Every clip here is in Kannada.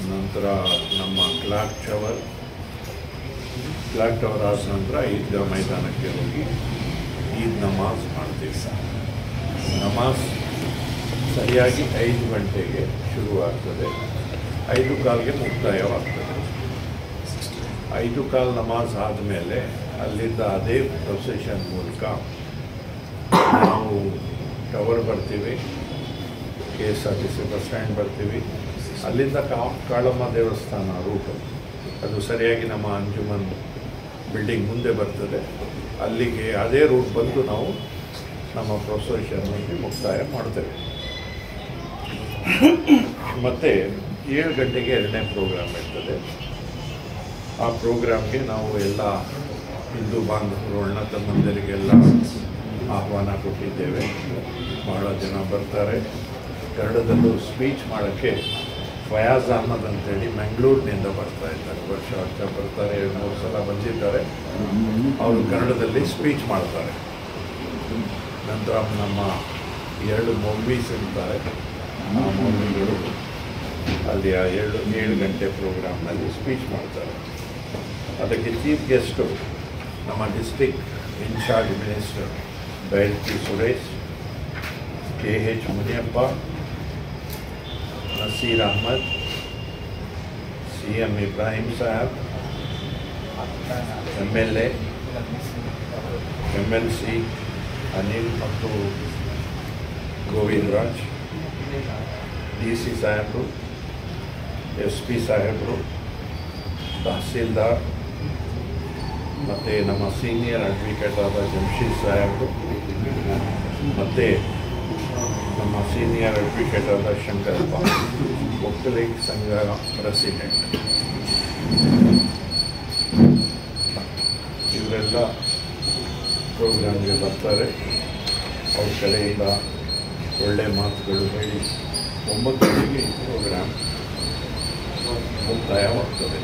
ನಂತರ ನಮ್ಮ ಕ್ಲಾಕ್ ಟವರ್ ಕ್ಲಾಕ್ ಟವರ್ ಆದ ನಂತರ ಈದ್ಗಾ ಮೈದಾನಕ್ಕೆ ಹೋಗಿ ಈದ್ ನಮಾಜ್ ಮಾಡ್ತೀವಿ ನಮಾಜ್ ಸರಿಯಾಗಿ ಐದು ಗಂಟೆಗೆ ಶುರುವಾಗ್ತದೆ ಐದು ಕಾಲ್ಗೆ ಮುಕ್ತಾಯವಾಗ್ತದೆ ಐದು ಕಾಲ್ ನಮಾಜ್ ಆದಮೇಲೆ ಅಲ್ಲಿಂದ ಅದೇ ಪ್ರೊಸೆಷನ್ ಮೂಲಕ ನಾವು ಟವರ್ ಬರ್ತೀವಿ K S R T C bus stand ಬರ್ತೀವಿ ಅಲ್ಲಿಂದ ಕಾ ಕಾಳಮ್ಮ ದೇವಸ್ಥಾನ ರೂಟ್ ಅದು ಸರಿಯಾಗಿ ನಮ್ಮ ಅಂಜುಮನ್ ಬಿಲ್ಡಿಂಗ್ ಮುಂದೆ ಬರ್ತದೆ ಅಲ್ಲಿಗೆ ಅದೇ ರೂಟ್ ಬಂದು ನಾವು ನಮ್ಮ ಪ್ರೊಸೆಷನ್ನಲ್ಲಿ ಮುಕ್ತಾಯ ಮಾಡ್ತೇವೆ ಮತ್ತು ಏಳು ಗಂಟೆಗೆ ಎರಡನೇ ಪ್ರೋಗ್ರಾಮ್ ಇರ್ತದೆ ಆ ಪ್ರೋಗ್ರಾಮ್ಗೆ ನಾವು ಎಲ್ಲ ಹಿಂದೂ ಬಾಂಧವರು ಅಣ್ಣ ತಮ್ಮಂದರಿಗೆಲ್ಲ ಆಹ್ವಾನ ಕೊಟ್ಟಿದ್ದೇವೆ ಬಹಳ ಜನ ಬರ್ತಾರೆ ಕನ್ನಡದಲ್ಲೂ ಸ್ಪೀಚ್ ಮಾಡೋಕ್ಕೆ ಫಯಾಜ್ ಅಹಮದ್ ಅಂತೇಳಿ ಮಂಗಳೂರಿನಿಂದ ಬರ್ತಾ ಇದ್ದಾರೆ ವರ್ಷ ವರ್ಷ ಬರ್ತಾರೆ ಎರಡು ಮೂರು ಸಲ ಬಂದಿದ್ದಾರೆ ಅವರು ಕನ್ನಡದಲ್ಲಿ ಸ್ಪೀಚ್ ಮಾಡ್ತಾರೆ ನಂತರ ನಮ್ಮ ಎರಡು ಮೌಲ್ವೀಸ್ ಇರ್ತಾರೆ ಆ ಮೌಲ್ವಿಗಳು ಅಲ್ಲಿ ಆ ಏಳು ಏಳು ಗಂಟೆ ಪ್ರೋಗ್ರಾಮ್ನಲ್ಲಿ ಸ್ಪೀಚ್ ಮಾಡ್ತಾರೆ ಅದಕ್ಕೆ ಚೀಫ್ ಗೆಸ್ಟು ನಮ್ಮ ಡಿಸ್ಟಿಕ್ ಇನ್ಚಾರ್ಜ್ ಮಿನಿಸ್ಟರ್ ಬೈಲ್ಕಿ Suresh K H Muniyappa Nasir Ahmed C M Ibrahim Saheb M L A M L C Anil ಮತ್ತು ಗೋವಿಂದ್ ರಾಜ್ ಡಿ ಸಿ ಸಾಹೇಬರು ಎಸ್ ಪಿ ಸಾಹೇಬರು ತಹಸೀಲ್ದಾರ್ ಮತ್ತು ನಮ್ಮ ಸೀನಿಯರ್ ಅಡ್ವೊಕೇಟ್ ಆದ ಜಮ್ಶೀದ್ ಸಾಹೇಬರು ಮತ್ತು ನಮ್ಮ ಸೀನಿಯರ್ ಅಡ್ವೊಕೇಟ್ ಆದ ಶಂಕರಪ್ಪ ಒಕ್ಕಲಿಗ ಸಂಘ ಪ್ರೆಸಿಡೆಂಟ್ ಇವರೆಲ್ಲ ಪ್ರೋಗ್ರಾಮ್ಗೆ ಬರ್ತಾರೆ ಅವ್ರ ಕಡೆಯಿಂದ ಒಳ್ಳೆ ಮಾತುಗಳು ಹೇಳಿ ಒಂಬತ್ತು ಗಂಟೆಗೆ ಈ ಪ್ರೋಗ್ರಾಮ್ ಮುಕ್ತಾಯವಾಗ್ತದೆ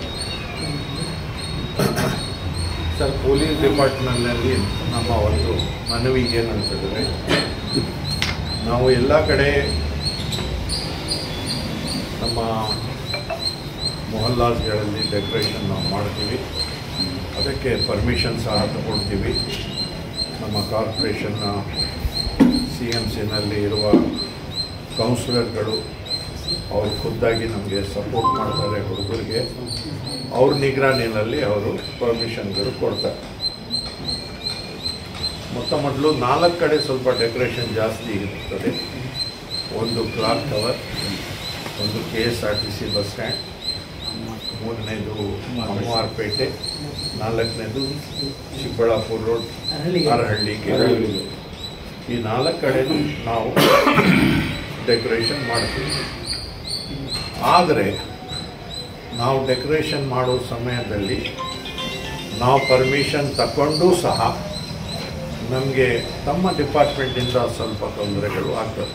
ಸರ್ ಪೊಲೀಸ್ ಡಿಪಾರ್ಟ್ಮೆಂಟ್ನಲ್ಲಿ ನಮ್ಮ ಒಂದು ಮನವಿ ಏನಂತಂದರೆ ನಾವು ಎಲ್ಲ ಕಡೆ ನಮ್ಮ ಮೊಹಲ್ಲಾಸ್ಗಳಲ್ಲಿ ಡೆಕೋರೇಷನ್ ನಾವು ಮಾಡ್ತೀವಿ ಅದಕ್ಕೆ ಪರ್ಮಿಷನ್ ಸಹ ತಗೊಳ್ತೀವಿ ನಮ್ಮ ಕಾರ್ಪೊರೇಷನ್ನ ಸಿ ಎಮ್ ಸಿನಲ್ಲಿ ಇರುವ ಕೌನ್ಸಿಲರ್ಗಳು ಅವರು ಖುದ್ದಾಗಿ ನಮಗೆ ಸಪೋರ್ಟ್ ಮಾಡ್ತಾರೆ ಹುಡುಗರಿಗೆ ಅವ್ರ ನಿಗರಾನಿನಲ್ಲಿ ಅವರು ಪರ್ಮಿಷನ್ಗಳು ಕೊಡ್ತಾರೆ ಮೊತ್ತ ಮೊದಲು ನಾಲ್ಕು ಕಡೆ ಸ್ವಲ್ಪ ಡೆಕೋರೇಷನ್ ಜಾಸ್ತಿ ಇರ್ತದೆ ಒಂದು ಕ್ಲಾಕ್ ಟವರ್ ಒಂದು K S R T C bus stand ಮೂರನೇದು ಅಮ್ಮವಾರಪೇಟೆ ನಾಲ್ಕನೇದು ಚಿಕ್ಕಬಳ್ಳಾಪುರ ರೋಡ್ ಅರಹಳ್ಳಿ ಕೆರಳಿ ಈ ನಾಲ್ಕು ಕಡೆನೂ ನಾವು ಡೆಕೋರೇಷನ್ ಮಾಡ್ತೀವಿ ಆದರೆ ನಾವು ಡೆಕೋರೇಷನ್ ಮಾಡೋ ಸಮಯದಲ್ಲಿ ನಾವು ಪರ್ಮಿಷನ್ ತಗೊಂಡು ಸಹ ನಮಗೆ ತಮ್ಮ ಡಿಪಾರ್ಟ್ಮೆಂಟಿಂದ ಸ್ವಲ್ಪ ತೊಂದರೆಗಳು ಆಗ್ತದೆ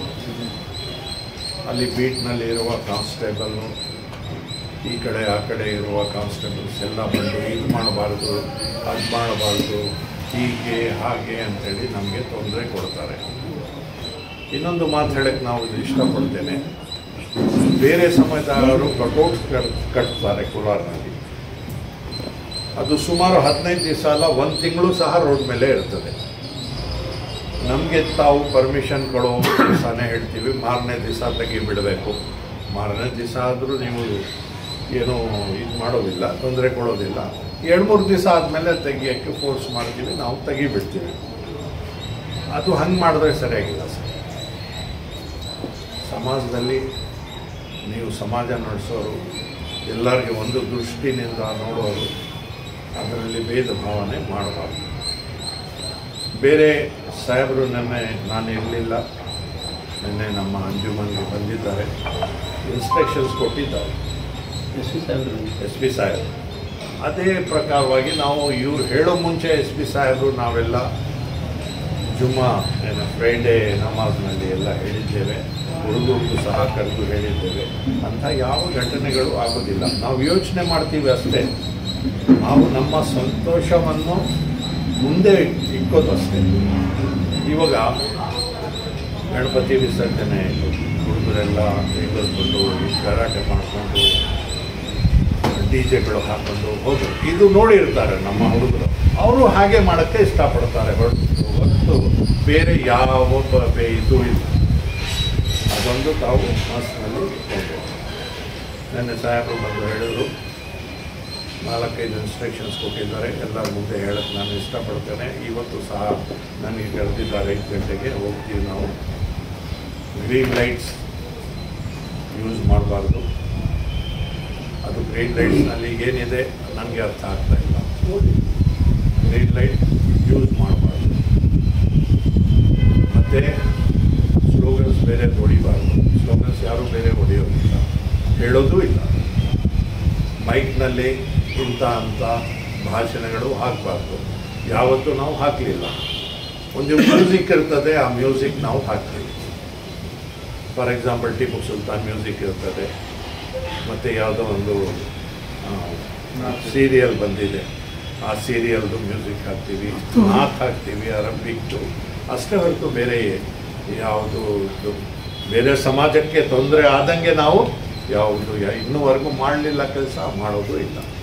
ಅಲ್ಲಿ ಬೀಟ್ನಲ್ಲಿ ಇರುವ ಕಾನ್ಸ್ಟೇಬಲ್ಲು ಈ ಕಡೆ ಆ ಕಡೆ ಇರುವ ಕಾನ್ಸ್ಟೇಬಲ್ಸ್ ಎಲ್ಲ ಬಂದು ಇದು ಮಾಡಬಾರ್ದು ಅದು ಮಾಡಬಾರ್ದು ಹೀಗೆ ಹಾಗೆ ಅಂತೇಳಿ ನಮಗೆ ತೊಂದರೆ ಕೊಡ್ತಾರೆ ಇನ್ನೊಂದು ಮಾತು ಹೇಳಕ್ಕೆ ನಾವು ಇಷ್ಟಪಡ್ತೇನೆ ಬೇರೆ ಸಮಯದವರು ಕಟೌಟ್ಸ್ ಕಟ್ತಾರೆ ಕೋಲಾರ್ನಲ್ಲಿ ಅದು ಸುಮಾರು ಹದಿನೈದು ದಿವಸ ಅಲ್ಲ ಒಂದು ತಿಂಗಳು ಸಹ ರೋಡ್ ಮೇಲೆ ಇರ್ತದೆ ನಮಗೆ ತಾವು ಪರ್ಮಿಷನ್ ಕೊಡೋ ದಿವಸನೇ ಹೇಳ್ತೀವಿ ಮಾರನೇ ದಿವಸ ತೆಗಿ ಬಿಡಬೇಕು ಮಾರನೇ ದಿವಸ ಆದರೂ ನೀವು ಏನು ಇದು ಮಾಡೋದಿಲ್ಲ ತೊಂದರೆ ಕೊಡೋದಿಲ್ಲ ಎರಡು ಮೂರು ದಿವಸ ಆದಮೇಲೆ ತೆಗಿಯೋಕ್ಕೆ ಫೋರ್ಸ್ ಮಾಡ್ತೀವಿ ನಾವು ತೆಗಿಬಿಡ್ತೀವಿ ಅದು ಹಂಗೆ ಮಾಡಿದ್ರೆ ಸರಿಯಾಗಿಲ್ಲ ಸರ್ ಸಮಾಜದಲ್ಲಿ ನೀವು ಸಮಾಜ ನಡೆಸೋರು ಎಲ್ಲರಿಗೆ ಒಂದು ದೃಷ್ಟಿನಿಂದ ನೋಡೋರು ಅದರಲ್ಲಿ ಭೇದ ಭಾವನೆ ಮಾಡಬಾರ್ದು ಬೇರೆ ಸಾಹೇಬರು ನೆನ್ನೆ ನಾನು ಇರಲಿಲ್ಲ ನಿನ್ನೆ ನಮ್ಮ ಅಂಜುಮನ್ಗೆ ಬಂದಿದ್ದಾರೆ ಇನ್ಸ್ಟ್ರಕ್ಷನ್ಸ್ ಕೊಟ್ಟಿದ್ದಾರೆ ಎಸ್ ಪಿ ಸಾಹೇಬ್ರು ಎಸ್ ಪಿ ಸಾಹೇಬ್ ಅದೇ ಪ್ರಕಾರವಾಗಿ ನಾವು ಇವ್ರು ಹೇಳೋ ಮುಂಚೆ ಎಸ್ ಪಿ ಸಾಹೇಬರು ನಾವೆಲ್ಲ ಜುಮ್ಮಾ ಏನು ಫ್ರೈಡೇ ನಮಾಜ್ನಲ್ಲಿ ಎಲ್ಲ ಹೇಳಿದ್ದೇವೆ ಹುಡುಗರಿಗೂ ಸಹ ಕರೆದು ಹೇಳಿದ್ದೇವೆ ಅಂಥ ಯಾವ ಘಟನೆಗಳು ಆಗೋದಿಲ್ಲ ನಾವು ಯೋಚನೆ ಮಾಡ್ತೀವಿ ಅಷ್ಟೇ ನಾವು ನಮ್ಮ ಸಂತೋಷವನ್ನು ಮುಂದೆ ಇಕ್ಕೋದು ಅಷ್ಟೇ ಇವಾಗ ಗಣಪತಿ ವಿಸರ್ಜನೆ ಹುಡುಗರೆಲ್ಲ ತೆಗೆದುಕೊಂಡು ಗಲಾಟೆ ಮಾಡ್ಕೊಂಡು ಡಿ ಜೆಗಳು ಹಾಕೊಂಡು ಹೋದ್ರು ಇದು ನೋಡಿರ್ತಾರೆ ನಮ್ಮ ಹುಡುಗರು ಅವರು ಹಾಗೆ ಮಾಡೋಕ್ಕೆ ಇಷ್ಟಪಡ್ತಾರೆ ಹೊರತು ಹೊರತು ಬೇರೆ ಯಾವ ಬ- ಇದು ಇಲ್ಲ ಅದೊಂದು ತಾವು ಮನಸ್ಸಿನಲ್ಲಿ ಹೋಗಬೇಕು ನನ್ನ ಸಾಹೇಬರು ಬಂದು ಹೇಳಿದರು ನಾಲ್ಕೈದು ಇನ್ಸ್ಟ್ರಕ್ಷನ್ಸ್ ಕೊಟ್ಟಿದ್ದಾರೆ ಎಲ್ಲರ ಮುಂದೆ ಹೇಳಕ್ಕೆ ನಾನು ಇಷ್ಟಪಡ್ತೇನೆ ಇವತ್ತು ಸಹ ನನಗೆ ಕರೆದಿದ್ದಾರೆ ಐದು ಗಂಟೆಗೆ ಹೋಗ್ತೀವಿ ನಾವು ಗ್ರೀನ್ ಲೈಟ್ಸ್ ಯೂಸ್ ಮಾಡಬಾರ್ದು ಅದು ಗ್ರೀನ್ ಲೈಟ್ಸ್ನಲ್ಲಿ ಏನಿದೆ ನನಗೆ ಅರ್ಥ ಆಗ್ತಾ ಇಲ್ಲ ಗ್ರೀನ್ ಲೈಟ್ ಯೂಸ್ ಮಾಡಬಾರ್ದು ಮತ್ತು ಸ್ಲೋಗನ್ಸ್ ಬೇರೆ ಹೊಡಿಬಾರ್ದು ಸ್ಲೋಗನ್ಸ್ ಯಾರೂ ಬೇರೆ ಹೊಡೆಯೋದಿಲ್ಲ ಹೇಳೋದೂ ಇಲ್ಲ ಮೈಕ್ನಲ್ಲಿ ಇಂಥ ಅಂಥ ಭಾಷಣಗಳು ಹಾಕಬಾರ್ದು ಯಾವತ್ತೂ ನಾವು ಹಾಕಲಿಲ್ಲ ಒಂದು ಮ್ಯೂಸಿಕ್ ಇರ್ತದೆ ಆ ಮ್ಯೂಸಿಕ್ ನಾವು ಹಾಕ್ತೀವಿ for example Tipu Sultan music ಇರ್ತದೆ ಮತ್ತು ಯಾವುದೋ ಒಂದು ಸೀರಿಯಲ್ ಬಂದಿದೆ ಆ ಸೀರಿಯಲ್ದು ಮ್ಯೂಸಿಕ್ ಹಾಕ್ತೀವಿ ನಾತ್ ಹಾಕ್ತೀವಿ ಅರಬಿಕ್ದು ಅಷ್ಟೇ ಹೊರತು ಬೇರೆ ಯಾವುದು ಇದು ಬೇರೆ ಸಮಾಜಕ್ಕೆ ತೊಂದರೆ ಆದಂಗೆ ನಾವು ಯಾವುದು ಯಾ- ಇನ್ನೂವರೆಗೂ ಮಾಡಲಿಲ್ಲ ಕೆಲಸ ಮಾಡೋದು ಇಲ್ಲ